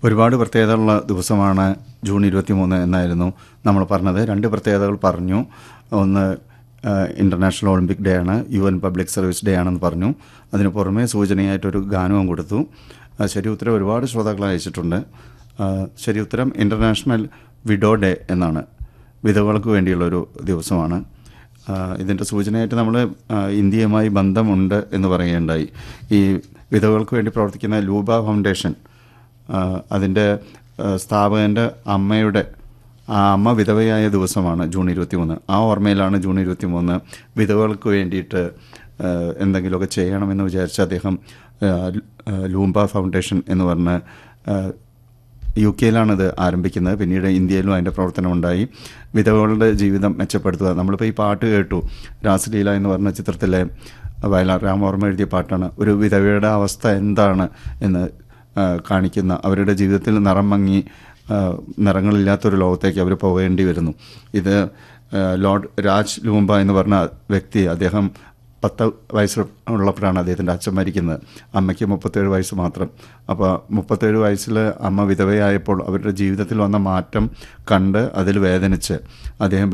ഒരുപാട് പ്രത്യേകതകളുള്ള ദിവസമാണ് ജൂൺ ഇരുപത്തി മൂന്ന് എന്നായിരുന്നു നമ്മൾ പറഞ്ഞത് രണ്ട് പ്രത്യേകതകൾ പറഞ്ഞു ഒന്ന് ഇൻ്റർനാഷണൽ ഒളിമ്പിക് ഡേ ആണ് U N public service day ആണെന്ന് പറഞ്ഞു അതിന് പുറമെ സൂചനയായിട്ടൊരു ഗാനവും കൊടുത്തു ആ, ശരി ഉത്തരം ഒരുപാട് ശ്രോതാക്കൾ അയച്ചിട്ടുണ്ട് ആ, ശരി ഉത്തരം ഇൻ്റർനാഷണൽ വിഡോ ഡേ എന്നാണ് വിധവകൾക്ക് വേണ്ടിയുള്ളൊരു ദിവസമാണ് ആ, ഇതിൻ്റെ സൂചനയായിട്ട് നമ്മൾ ഇന്ത്യയുമായി ബന്ധമുണ്ട് എന്ന് പറയുകയുണ്ടായി ഈ വിധവകൾക്ക് വേണ്ടി പ്രവർത്തിക്കുന്ന ലൂബ ഫൗണ്ടേഷൻ ആ, അതിൻ്റെ ആ, സ്ഥാപകൻ്റെ അമ്മയുടെ ആ അമ്മ വിധവയായ ദിവസമാണ് ജൂൺ ഇരുപത്തി മൂന്ന് ആ ഓർമ്മയിലാണ് ജൂൺ ഇരുപത്തി മൂന്ന് വിധവകൾക്ക് വേണ്ടിയിട്ട് ആ, എന്തെങ്കിലുമൊക്കെ ചെയ്യണമെന്ന് വിചാരിച്ച് അദ്ദേഹം ആ, ആ, ലൂംബ ഫൗണ്ടേഷൻ എന്ന് പറഞ്ഞ് ആ, യു കെയിലാണിത് ആരംഭിക്കുന്നത് പിന്നീട് ഇന്ത്യയിലും അതിൻ്റെ പ്രവർത്തനമുണ്ടായി വിധവകളുടെ ജീവിതം മെച്ചപ്പെടുത്തുക നമ്മളിപ്പോൾ ഈ പാട്ട് കേട്ടു രാസലീല എന്ന് പറഞ്ഞ ചിത്രത്തിലെ വയലാർ രാമവർമ്മ എഴുതിയ പാട്ടാണ് ഒരു വിധവയുടെ അവസ്ഥ എന്താണ് എന്ന് ആ, കാണിക്കുന്ന അവരുടെ ജീവിതത്തിൽ നിറം മങ്ങി ആ, നിറങ്ങളില്ലാത്തൊരു ലോകത്തേക്ക് അവർ പോകേണ്ടി വരുന്നു ഇത് ആ, ലോർഡ് രാജ് ലൂംബ എന്ന് പറഞ്ഞ വ്യക്തി അദ്ദേഹം പത്ത് വയസ്സ് ഉള്ളപ്പോഴാണ് അദ്ദേഹത്തിൻ്റെ അച്ഛൻ മരിക്കുന്നത് അമ്മയ്ക്ക് മുപ്പത്തേഴ് വയസ്സ് മാത്രം അപ്പോൾ മുപ്പത്തേഴ് വയസ്സിൽ അമ്മ വിധവയായപ്പോൾ അവരുടെ ജീവിതത്തിൽ വന്ന മാറ്റം കണ്ട് അതിൽ വേദനിച്ച് അദ്ദേഹം